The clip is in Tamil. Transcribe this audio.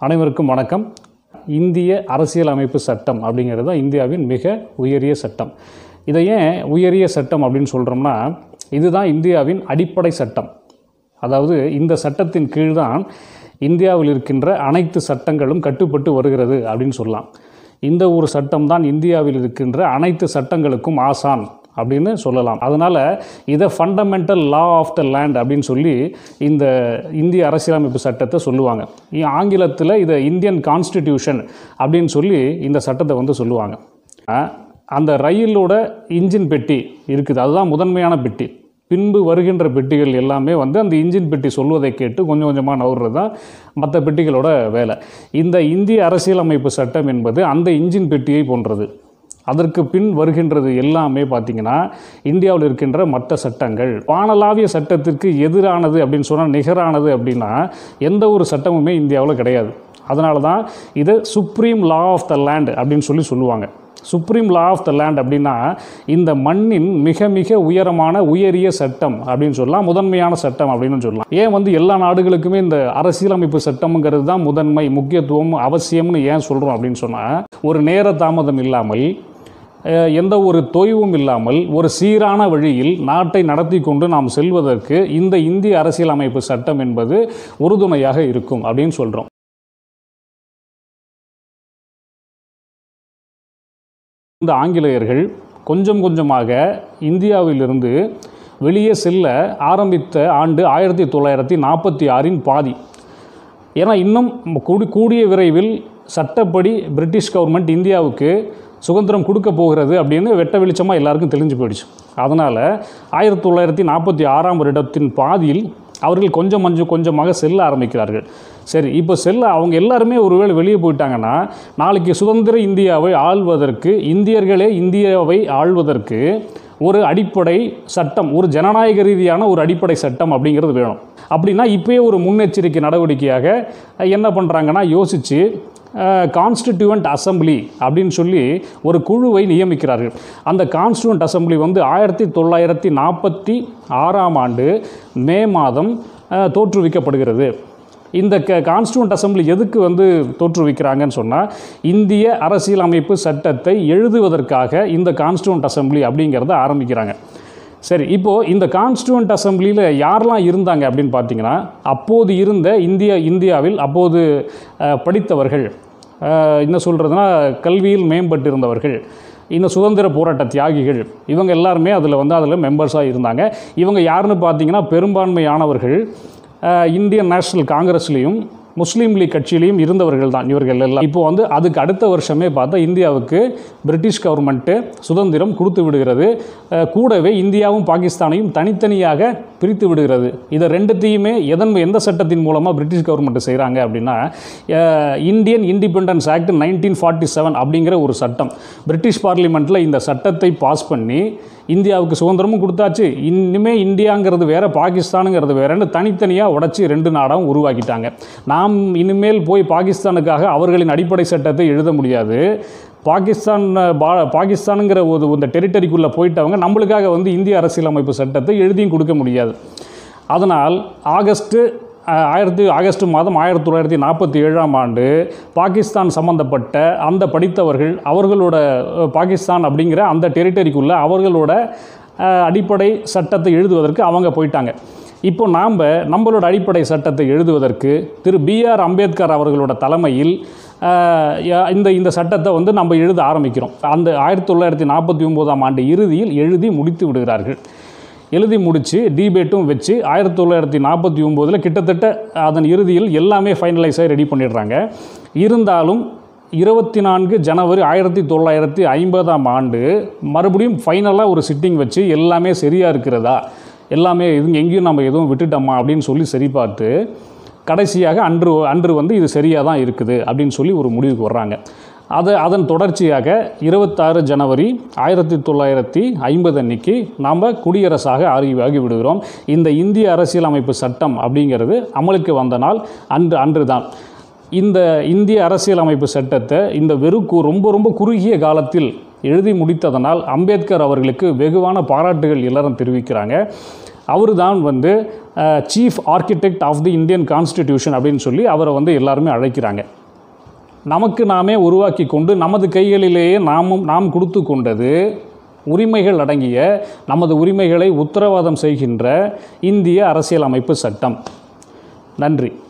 அனைவருக்கும் வணக்கம் இந்திய அரசியலமைப்பு சட்டம் அப்படிங்கிறது தான் இந்தியாவின் மிக உயரிய சட்டம் இதை ஏன் உயரிய சட்டம் அப்படின்னு சொல்கிறோம்னா இதுதான் இந்தியாவின் அடிப்படை சட்டம் அதாவது இந்த சட்டத்தின் கீழ்தான் இந்தியாவில் இருக்கின்ற அனைத்து சட்டங்களும் கட்டுப்பட்டு வருகிறது அப்படின்னு சொல்லலாம் இந்த ஒரு சட்டம் தான் இந்தியாவில் இருக்கின்ற அனைத்து சட்டங்களுக்கும் ஆசான் அப்படின்னு சொல்லலாம் அதனால் இதை fundamental law of the land அப்படின்னு சொல்லி இந்த இந்திய அரசியலமைப்பு சட்டத்தை சொல்லுவாங்க இ- ஆங்கிலத்தில் இதை இந்தியன் கான்ஸ்டிடியூஷன் அப்படின்னு சொல்லி இந்த சட்டத்தை வந்து சொல்லுவாங்க அஹ், அந்த ரயிலோட இன்ஜின் பெட்டி இருக்குது அதுதான் முதன்மையான பெட்டி பின்பு வருகின்ற பெட்டிகள் எல்லாமே வந்து அந்த இன்ஜின் பெட்டி சொல்வதை கேட்டு கொஞ்சம் கொஞ்சமாக நவுறது தான் மற்ற பெட்டிகளோட வேலை இந்த இந்திய அரசியலமைப்பு சட்டம் என்பது அந்த இன்ஜின் பெட்டியை போன்றது அதற்கு பின் வருகின்றது எல்லாமே பார்த்திங்கன்னா இந்தியாவில் இருக்கின்ற மற்ற சட்டங்கள் வானளாவிய சட்டத்திற்கு எதிரானது அப்படின்னு சொன்னால் நிகரானது அப்படின்னா எந்த ஒரு சட்டமுமே இந்தியாவில் கிடையாது அதனால தான் இதை supreme law of the land அப்படின்னு சொல்லி சொல்லுவாங்க supreme law of the land அப்படின்னா இந்த மண்ணின் மிக மிக உயரமான உயரிய சட்டம் அப்படின்னு சொல்லலாம் முதன்மையான சட்டம் அப்படின்னு சொல்லலாம் ஏன் வந்து எல்லா நாடுகளுக்குமே இந்த அரசியலமைப்பு சட்டம்ங்கிறது தான் முதன்மை முக்கியத்துவம் அவசியம்னு ஏன் சொல்கிறோம் அப்படின்னு சொன்னால் ஒரு நேர தாமதம் இல்லாமல் அஹ், எந்த ஒரு தொய்வும் இல்லாமல் ஒரு சீரான வழியில் நாட்டை நடத்தி கொண்டு நாம் செல்வதற்கு இந்த இந்திய அரசியலமைப்பு சட்டம் என்பது உறுதுணையாக இருக்கும் அப்படின்னு சொல்கிறோம் இந்த ஆங்கிலேயர்கள் கொஞ்சம் கொஞ்சமாக இந்தியாவிலிருந்து வெளியே செல்ல ஆரம்பித்த ஆண்டு ஆயிரத்தி தொள்ளாயிரத்தி நாற்பத்தி ஆறின் பாதி ஏன்னா இன்னும் கூடி கூடிய விரைவில் சட்டப்படி பிரிட்டிஷ் கவர்மெண்ட் இந்தியாவுக்கு சுதந்திரம் கொடுக்க போகிறது அப்படின்னு வெட்ட வெளிச்சமாக எல்லாருக்கும் தெரிஞ்சு போயிடுச்சு அதனால் ஆயிரத்தி தொள்ளாயிரத்தி நாற்பத்தி ஆறாம் வருடத்தின் பாதியில் அவர்கள் கொஞ்சம் கொஞ்சம் கொஞ்சமாக செல்ல ஆரம்பிக்கிறார்கள் சரி இப்போ செல்ல அவங்க எல்லாருமே ஒருவேளை வெளியே போயிட்டாங்கன்னா நாளைக்கு சுதந்திர இந்தியாவை ஆள்வதற்கு இந்தியர்களே இந்தியாவை ஆள்வதற்கு ஒரு அடிப்படை சட்டம் ஒரு ஜனநாயக ரீதியான ஒரு அடிப்படை சட்டம் அப்படிங்கிறது வேணும் அப்படின்னா இப்போயே ஒரு முன்னெச்சரிக்கை நடவடிக்கையாக என்ன பண்ணுறாங்கன்னா யோசித்து கான்ஸ்டிடியூவன்ட் அசம்பிளி அப்படின்னு சொல்லி ஒரு குழுவை நியமிக்கிறார்கள் அந்த கான்ஸ்டியூவன்ட் அசம்பிளி வந்து ஆயிரத்தி தொள்ளாயிரத்தி நாற்பத்தி ஆறாம் ஆண்டு மே மாதம் அஹ், தோற்றுவிக்கப்படுகிறது இந்த க கான்ஸ்டியூண்ட் அசம்பிளி எதுக்கு வந்து தோற்றுவிக்கிறாங்கன்னு சொன்னால் இந்திய அரசியலமைப்பு சட்டத்தை எழுதுவதற்காக இந்த கான்ஸ்டியூண்ட் அசம்பிளி அப்படிங்கிறத ஆரம்பிக்கிறாங்க சரி இப்போது இந்த கான்ஸ்டியூண்ட் அசம்பிளியில் யாரெல்லாம் இருந்தாங்க அப்படின்னு பார்த்தீங்கன்னா அப்போது இருந்த இந்திய இந்தியாவில் அப்போது அஹ், படித்தவர்கள் அஹ், என்ன சொல்கிறதுனா கல்வியில் மேம்பட்டு இருந்தவர்கள் இந்த சுதந்திர போராட்ட தியாகிகள் இவங்க எல்லாருமே அதில் வந்து அதில் மெம்பர்ஸாக இருந்தாங்க இவங்க யாருன்னு பார்த்தீங்கன்னா பெரும்பான்மையானவர்கள் அஹ், இந்தியன் நேஷனல் காங்கிரஸ்லேயும் முஸ்லீம் லீக் கட்சியிலையும் இருந்தவர்கள் தான் இவர்கள் எல்லாம் இப்போ வந்து அதுக்கு அடுத்த வருஷமே பார்த்தா இந்தியாவுக்கு பிரிட்டிஷ் கவர்மெண்ட்டு சுதந்திரம் கொடுத்து விடுகிறது அஹ், கூடவே இந்தியாவும் பாகிஸ்தானையும் தனித்தனியாக பிரித்து விடுகிறது இதை ரெண்டுத்தையுமே எதன் எந்த சட்டத்தின் மூலமாக பிரிட்டிஷ் கவர்மெண்ட் செய்கிறாங்க அப்படின்னா அஹ், Indian independence act nineteen forty seven அப்படிங்கிற ஒரு சட்டம் பிரிட்டிஷ் பார்லிமெண்ட்டில் இந்த சட்டத்தை பாஸ் பண்ணி இந்தியாவுக்கு சுதந்திரமும் கொடுத்தாச்சு இனிமே இந்தியாங்கிறது வேற பாகிஸ்தானுங்கிறது வேறன்னு தனித்தனியாக உடைச்சி ரெண்டு நாடாகவும் உருவாக்கிட்டாங்க நாம் இனிமேல் போய் பாகிஸ்தானுக்காக அவர்களின் அடிப்படை சட்டத்தை எழுத முடியாது பாகிஸ்தான் பா பாகிஸ்தானுங்கிற ஒரு இந்த டெரிட்டரிக்குள்ளே போயிட்டவங்க நம்மளுக்காக வந்து இந்திய அரசியலமைப்பு சட்டத்தை எழுதியும் கொடுக்க முடியாது அதனால் ஆகஸ்ட்டு அஹ், ஆயிரத்தி ஆகஸ்ட் மாதம் ஆயிரத்தி தொள்ளாயிரத்தி நாற்பத்தி ஏழாம் ஆண்டு பாகிஸ்தான் சம்பந்தப்பட்ட அந்த படித்தவர்கள் அவர்களோட அஹ், பாகிஸ்தான் அப்படிங்கிற அந்த டெரிட்டரிக்குள்ளே அவர்களோட அஹ், அடிப்படை சட்டத்தை எழுதுவதற்கு அவங்க போயிட்டாங்க இப்போ நாம் நம்மளோட அடிப்படை சட்டத்தை எழுதுவதற்கு திரு பிஆர் அம்பேத்கர் அவர்களோட தலைமையில் அஹ், ய- இந்த இந்த சட்டத்தை வந்து நம்ம எழுத ஆரம்பிக்கிறோம் அந்த ஆயிரத்தி தொள்ளாயிரத்தி நாற்பத்தி ஒம்போதாம் ஆண்டு இறுதியில் எழுதி முடித்து விடுகிறார்கள் எழுதி முடித்து டிபேட்டும் வச்சு ஆயிரத்தி தொள்ளாயிரத்தி நாற்பத்தி ஒம்போதில் கிட்டத்தட்ட அதன் இறுதியில் எல்லாமே ஃபைனலைஸாக ரெடி பண்ணிடுறாங்க இருந்தாலும் இருபத்தி நான்கு ஜனவரி ஆயிரத்தி தொள்ளாயிரத்தி ஐம்பதாம் ஆண்டு மறுபடியும் ஃபைனலாக ஒரு சிட்டிங் வச்சு எல்லாமே சரியாக இருக்கிறதா எல்லாமே இது எங்கேயும் நம்ம எதுவும் விட்டுட்டோமா அப்படின்னு சொல்லி சரி பார்த்து கடைசியாக அன்று அன்று வந்து இது சரியாக தான் இருக்குது அப்படின்னு சொல்லி ஒரு முடிவுக்கு வர்றாங்க அது அதன் தொடர்ச்சியாக இருபத்தாறு ஜனவரி ஆயிரத்தி தொள்ளாயிரத்தி ஐம்பது அன்னைக்கு நாம் குடியரசாக அறிவாகி விடுகிறோம் இந்த இந்திய அரசியலமைப்பு சட்டம் அப்படிங்கிறது அமலுக்கு வந்த நாள் அன்று அன்று தான் இந்த இந்திய அரசியலமைப்பு சட்டத்தை இந்த வெறும் கு- ரொம்ப ரொம்ப குறுகிய காலத்தில் எழுதி முடித்ததனால் அம்பேத்கர் அவர்களுக்கு வெகுவான பாராட்டுகள் எல்லாரும் தெரிவிக்கிறாங்க அவர் தான் வந்து chief architect of the Indian constitution அப்படின்னு சொல்லி அவரை வந்து எல்லாருமே அழைக்கிறாங்க நமக்கு நாமே உருவாக்கி கொண்டு நமது கைகளிலேயே நாமும் நாம் கொடுத்து கொண்டது உரிமைகள் அடங்கிய நமது உரிமைகளை உத்தரவாதம் செய்கின்ற இந்திய அரசியலமைப்பு சட்டம் நன்றி